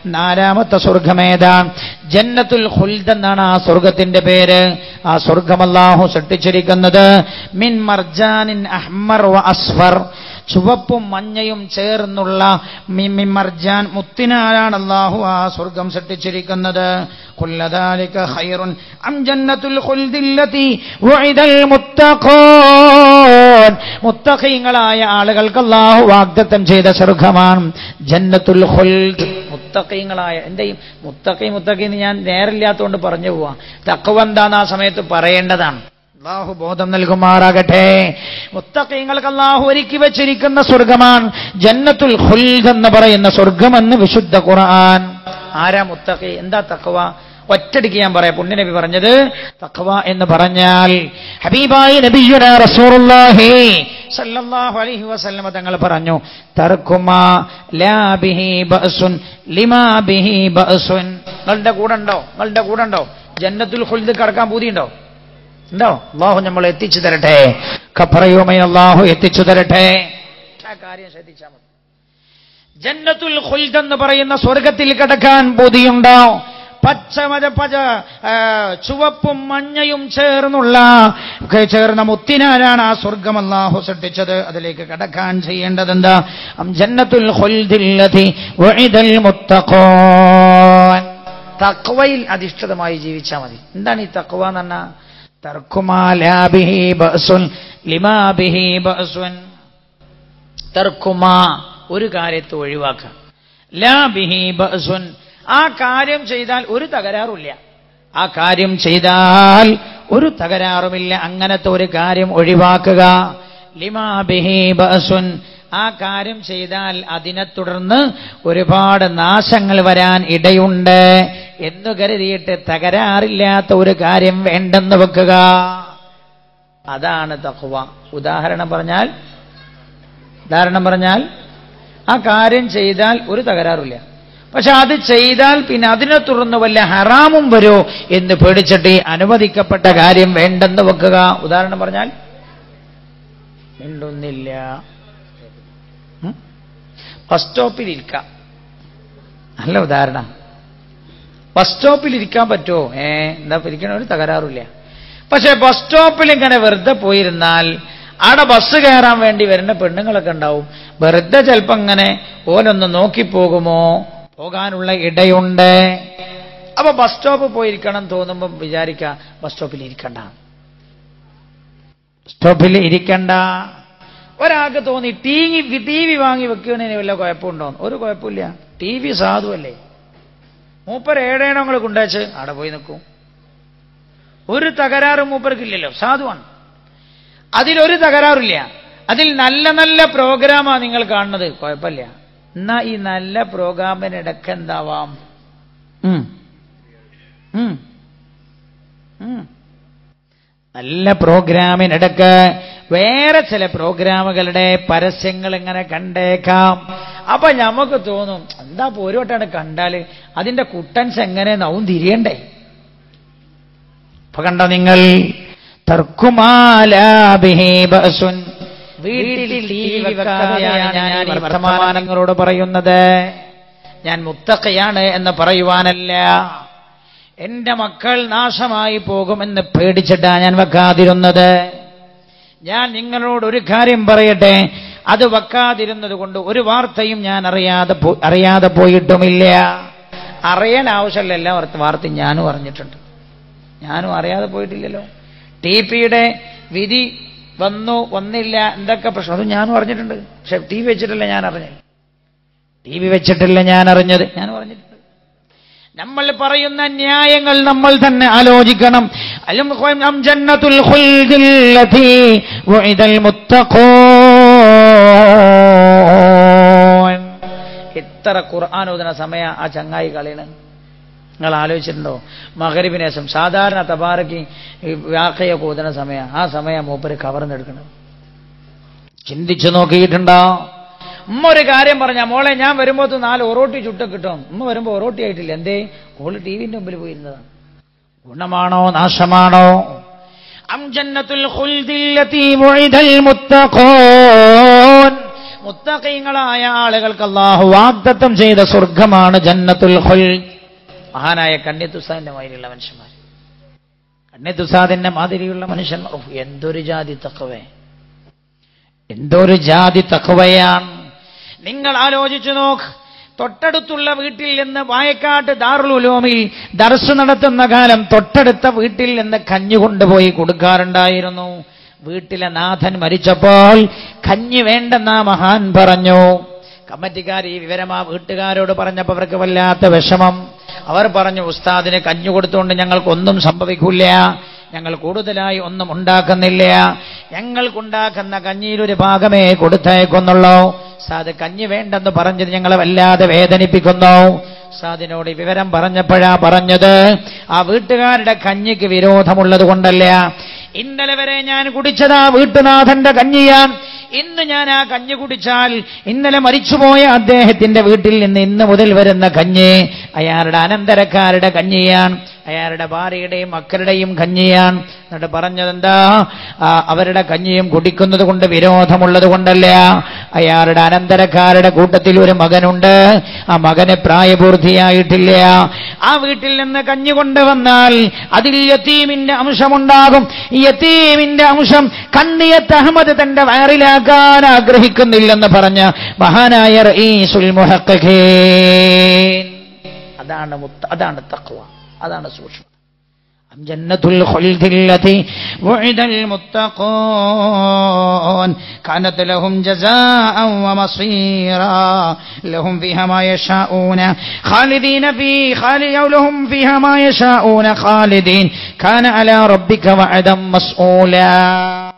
നാലാമത്തെ സ്വർഗമേതാ ജന്നത്തുൽ ഖുൽദ് എന്നാണ് ആ സ്വർഗത്തിന്റെ പേര് ആ സ്വർഗം അല്ലാഹു സൃഷ്ടിച്ചിരിക്കുന്നത് മിൻ മർജാനിൻ അഹ്മർ വ അസ്ഫർ ചുവപ്പും മഞ്ഞയും ചേർന്നുള്ള മി- മിൻ മർജാൻ മുത്തിനാലാണ് അല്ലാഹു ആ സ്വർഗം സൃഷ്ടിച്ചിരിക്കുന്നത് കുല്ലദാലിക ഖൈറുൻ അം ജന്നത്തുൽ ഖുൽദില്ലതി വഇദൽ മുത്തഖൂൻ മുത്തഖീങ്ങളായ ആളുകൾക്ക് അല്ലാഹു വാഗ്ദത്തം ചെയ്ത സ്വർഗമാണ് ജന്നത്തുൽ ഖുൽദ് മുത്തഖീങ്ങളായ എന്തെയും മുത്തഖി മുത്തഖി എന്ന് ഞാൻ നേരില്ലാത്തതുകൊണ്ട് പറഞ്ഞു പോവാ തക്കവ എന്താന്ന് ആ സമയത്ത് പറയേണ്ടതാണ് അള്ളാഹു ബോധം നൽകുമാറാകട്ടെ മുത്തഖീങ്ങൾക്ക് അള്ളാഹു ഒരുക്കി വെച്ചിരിക്കുന്ന സ്വർഗമാണ് ജന്നത്തുൽ ഖുൽദ് എന്ന് പറയുന്ന സ്വർഗമെന്ന് വിശുദ്ധ ഖുർആൻ ആരാ മുത്തഖി എന്താ തക്കവ ഒറ്റടിക്ക് ഞാൻ പറയാം പുണ്യനബി പറഞ്ഞത് തഖവ എന്ന് പറഞ്ഞാൽ ഹബീബായി നബിയുന റസൂലുള്ളാഹി സല്ലല്ലാഹു അലൈഹി വസല്ലമ തങ്ങൾ പറഞ്ഞു തർക്കുമാ ലാ ബിഹി ബഅസുൻ ലിമാ ബിഹി ബഅസുൻ നിങ്ങളുടെ കൂടെ ഉണ്ടോ നിങ്ങളുടെ കൂടെ ഉണ്ടോ ജന്നത്തുൽ ഖുൽദ് കടക്കാൻ പൂതിയുണ്ടോ ഉണ്ടോ അള്ളാഹു നമ്മൾ എത്തിച്ചു തരട്ടെ കപ്പറയുമേ അള്ളാഹു എത്തിച്ചു തരട്ടെ ആ കാര്യം ശ്രദ്ധിച്ചാൽ മതി ജന്നത്തുൽ ഖുൽദ് എന്ന് പറയുന്ന സ്വർഗത്തിൽ കിടക്കാൻ ബോധിയുണ്ടോ പച്ചമത പച ആ, ചുവപ്പും മഞ്ഞയും ചേർന്നുള്ള ഒക്കെ ചേർന്ന മുത്തിനാലാണ് ആ സ്വർഗം അല്ലാഹു സൃഷ്ടിച്ചത് അതിലേക്ക് കടക്കാൻ ചെയ്യേണ്ടത് എന്താ അം ജന്നത്തുൽ ഖുൽദില്ലതി വഇദൽ മുത്തഖൂൻ തക്വയിൽ അധിഷ്ഠിതമായി ജീവിച്ചാൽ മതി എന്താണ് ഈ തക്വ എന്ന് പറഞ്ഞാൽ തർക്കുമാ ലാ ബിഹി ബഅസുൻ ലിമാ ബിഹി ബഅസുൻ തർക്കുമാ ഒരു കാര്യത്തെ ഒഴിവാക്കുക ലാ ബിഹി ബഅസുൻ ആ കാര്യം ചെയ്താൽ ഒരു തകരാറുമില്ല ആ കാര്യം ചെയ്താൽ ഒരു തകരാറുമില്ല അങ്ങനത്തെ ഒരു കാര്യം ഒഴിവാക്കുക ലിമാ ബിഹി ബഅസുൻ ആ കാര്യം ചെയ്താൽ അതിനെ തുടർന്ന് ഒരുപാട് നാശങ്ങൾ വരാൻ ഇടയുണ്ട് എന്നു കരുതിയിട്ട് തകരാറില്ലാത്ത ഒരു കാര്യം വേണ്ടെന്ന് വെക്കുക അതാണ് തഖ്വ ഉദാഹരണം പറഞ്ഞാൽ ഉദാഹരണം പറഞ്ഞാൽ ആ കാര്യം ചെയ്താൽ ഒരു തകരാറില്ല പക്ഷെ അത് ചെയ്താൽ പിന്നെ അതിനെ തുടർന്ന് വല്ല ഹറാമും വരുമോ എന്ന് പേടിച്ചിട്ട് ഈ അനുവദിക്കപ്പെട്ട കാര്യം വേണ്ടെന്ന് വെക്കുക ഉദാഹരണം പറഞ്ഞാൽ മിണ്ടുന്നില്ല ഉം? ബസ് സ്റ്റോപ്പിൽ ഇരിക്കാം നല്ല ഉദാഹരണം ബസ് സ്റ്റോപ്പിൽ ഇരിക്കാൻ പറ്റുമോ ഏ എന്താ ഇരിക്കണ ഒരു തകരാറില്ല പക്ഷെ ബസ് സ്റ്റോപ്പിൽ ഇങ്ങനെ വെറുതെ പോയിരുന്നാൽ അവിടെ ബസ് കയറാൻ വേണ്ടി വരുന്ന പെണ്ണുങ്ങളൊക്കെ ഉണ്ടാവും വെറുതെ ചിലപ്പോൾ ഇങ്ങനെ ഓലൊന്ന് നോക്കിപ്പോകുമോ പോകാനുള്ള ഇടയുണ്ട് അപ്പൊ ബസ് സ്റ്റോപ്പ് പോയിരിക്കണം തോന്നുമ്പോൾ വിചാരിക്കുക ബസ് സ്റ്റോപ്പിൽ ഇരിക്കണ്ട സ്റ്റോപ്പിൽ ഇരിക്കണ്ട ഒരാൾക്ക് തോന്നി ടി വി ടി വി വാങ്ങി വെക്കുന്നതിന് വല്ല കുഴപ്പമുണ്ടോ ഒരു കുഴപ്പമില്ല ടി വി സാധുവല്ലേ മൂപ്പർ ഏടേണോ നിങ്ങൾ കൊണ്ടുവച്ച് അവിടെ പോയി നിൽക്കും ഒരു തകരാറും മൂപ്പർക്കില്ലല്ലോ സാധുവാണ് അതിലൊരു തകരാറില്ല അതിൽ നല്ല നല്ല പ്രോഗ്രാമാണ് നിങ്ങൾ കാണുന്നത് കുഴപ്പമില്ല എന്നാ ഈ നല്ല പ്രോഗ്രാമിനിടക്ക് എന്താവാം ഉം. ഉം. ഉം. നല്ല പ്രോഗ്രാമിനിടക്ക് വേറെ ചില പ്രോഗ്രാമുകളുടെ പരസ്യങ്ങൾ ഇങ്ങനെ കണ്ടേക്കാം അപ്പൊ നമുക്ക് തോന്നും എന്താ ഇപ്പൊ ഒരു വട്ടാണ് കണ്ടാല് അതിന്റെ കുട്ടൻസ് എങ്ങനെ നവും തിരിയണ്ടേ അപ്പൊ കണ്ടോ നിങ്ങൾ തർക്കുമാലാബിഹി ബഅസുൻ വീട്ടിൽ ടി വി വെക്കാതെയാണ് ഞാൻ ഈ വർത്തമാനങ്ങളോട് പറയുന്നത് ഞാൻ മുത്തക്കയാണ് എന്ന് പറയുവാനല്ല എന്റെ മക്കൾ നാശമായി പോകുമെന്ന് പേടിച്ചിട്ടാ ഞാൻ വെക്കാതിരുന്നത് ഞാൻ നിങ്ങളോട് ഒരു കാര്യം പറയട്ടെ അത് വെക്കാതിരുന്നത് കൊണ്ട് ഒരു വാർത്തയും ഞാൻ അറിയാതെ പോ- അറിയാതെ പോയിട്ടുമില്ല അറിയാൻ ആവശ്യമില്ല എല്ലാ വാർത്ത വാർത്തയും ഞാനും അറിഞ്ഞിട്ടുണ്ട് ഞാനും അറിയാതെ പോയിട്ടില്ലല്ലോ ടി പിയുടെ വിധി വന്നു വന്നില്ല എന്തൊക്കെ പ്രശ്നം അതും ഞാനും അറിഞ്ഞിട്ടുണ്ട് പക്ഷെ ടി വി വെച്ചിട്ടല്ല ഞാൻ അറിഞ്ഞത് ടി വി വെച്ചിട്ടല്ല ഞാൻ അറിഞ്ഞത് ഞാൻ പറഞ്ഞിട്ടുണ്ട് നമ്മൾ പറയുന്ന ന്യായങ്ങൾ നമ്മൾ തന്നെ ആലോചിക്കണം അലും അം ജന്നത്തുൽ ഖുൽദിൽ ലതീ വഇദൽ മുത്തഖൂൻ എത്ര ഖുർആൻ ഓതുന്ന സമയ ആ ചങ്ങായി കളിയാണ് നിങ്ങൾ ആലോചിച്ചിട്ടുണ്ടോ മകരിബിന് ശേഷം സാധാരണ തബാറയ്ക്ക് വ്യാഖയൊക്കെ ഓതുന്ന സമയം ആ സമയം മൂപ്പര് കവർന്നെടുക്കണം ചിന്തിച്ചു നോക്കിയിട്ടുണ്ടോ ഉമ്മ ഒരു കാര്യം പറഞ്ഞ മോളെ ഞാൻ വരുമ്പോൾ നാല് ഒറോട്ടി ചുട്ട കിട്ടും ഉമ്മ വരുമ്പോൾ ഒറോട്ടി ആയിട്ടില്ല എന്തേ ഓള് ടി വിന്റെ മുമ്പിൽ പോയിരുന്നതാണ് ഗുണമാണോ നാശമാണോ അം ജന്നത്തുൽ ഖുൽദിൽ ലതീ വഇദൽ മുത്തഖൂൻ മുത്തഖീങ്ങളായ ആളുകൾക്ക് അള്ളാഹു വാഗ്ദത്തം ചെയ്ത സ്വർഗമാണ് ജന്നത്തുൽ ഖുൽ മഹാനായ കണ്യത്തുസാദിന്റെ മാതിരിയുള്ള മനുഷ്യന്മാർ കണ്യത്തുസാദിന്റെ മാതിരിയുള്ള മനുഷ്യന്മാർ ഉഫ്, എന്തൊരു ജാതി തക്കവേ എന്തൊരു ജാതി തക്കവയാണ് നിങ്ങൾ ആലോചിച്ചു നോക്ക് തൊട്ടടുത്തുള്ള വീട്ടിൽ നിന്ന് വായക്കാട്ട് ദാറുൽ ഉലൂമിൽ ദർസ് നടത്തുന്ന കാലം തൊട്ടടുത്ത വീട്ടിൽ നിന്ന് കഞ്ഞി കൊണ്ടുപോയി കൊടുക്കാറുണ്ടായിരുന്നു വീട്ടിലെ നാഥൻ മരിച്ചപ്പോൾ കഞ്ഞി വേണ്ടെന്ന മഹാൻ പറഞ്ഞു കമ്മിറ്റിക്കാർ ഈ വിവരം ആ വീട്ടുകാരോട് പറഞ്ഞപ്പോൾ അവർക്ക് വല്ലാത്ത വിഷമം അവർ പറഞ്ഞു ഉസ്താദിന് കഞ്ഞി കൊടുത്തുകൊണ്ട് ഞങ്ങൾക്കൊന്നും സംഭവിക്കില്ല ഞങ്ങൾ കൂടുതലായി ഒന്നും ഉണ്ടാക്കുന്നില്ല ഞങ്ങൾക്കുണ്ടാക്കുന്ന കഞ്ഞിയിൽ ഒരു ഭാഗമേ കൊടുത്തേക്കുന്നുള്ളൂ സാദ് കഞ്ഞി വേണ്ടെന്ന് പറഞ്ഞത് ഞങ്ങളെ വല്ലാതെ വേദനിപ്പിക്കുന്നു സാദിനോട് ഈ വിവരം പറഞ്ഞപ്പോഴാ പറഞ്ഞത് ആ വീട്ടുകാരുടെ കഞ്ഞിക്ക് വിരോധമുള്ളത് കൊണ്ടല്ല ഇന്നലെ വരെ ഞാൻ കുടിച്ചത് ആ വീട്ടുനാഥന്റെ കഞ്ഞിയാൻ ഇന്ന് ഞാൻ ആ കഞ്ഞി കുടിച്ചാൽ ഇന്നലെ മരിച്ചുപോയ അദ്ദേഹത്തിന്റെ വീട്ടിൽ നിന്ന് ഇന്ന് മുതൽ വരുന്ന കഞ്ഞി അയാളുടെ അനന്തരക്കാരുടെ കഞ്ഞിയാൻ അയാളുടെ ഭാര്യയുടെയും മക്കളുടെയും കഞ്ഞിയാൻ എന്നിട്ട് പറഞ്ഞതെന്താ ആ, അവരുടെ കഞ്ഞിയും കുടിക്കുന്നത് കൊണ്ട് വിരോധമുള്ളത് കൊണ്ടല്ല അയാളുടെ അനന്തരക്കാരുടെ കൂട്ടത്തിൽ ഒരു മകനുണ്ട് ആ മകന് പ്രായപൂർത്തിയായിട്ടില്ല ആ വീട്ടിൽ നിന്ന് കഞ്ഞി കൊണ്ടുവന്നാൽ അതിൽ യത്തീമിന്റെ അംശമുണ്ടാകും ഈ യത്തീമിന്റെ അംശം കണ്ണിയത്ത് അഹമ്മദ് തന്റെ വയറിലാക്കാൻ ആഗ്രഹിക്കുന്നില്ലെന്ന് പറഞ്ഞ മഹാനായ റഈസുൽ മുഹഖഖീൻ അതാണ് മുത്ത അതാണ് തഖ്വ അതാണ് സൂക്ഷ്മം أم جنة الخلد التي وعد المتقون كانت لهم جزاء ومصيرا لهم فيها ما يشاءون خالدين في خالد لهم فيها ما يشاءون خالدين كان على ربك وعدا مسؤولا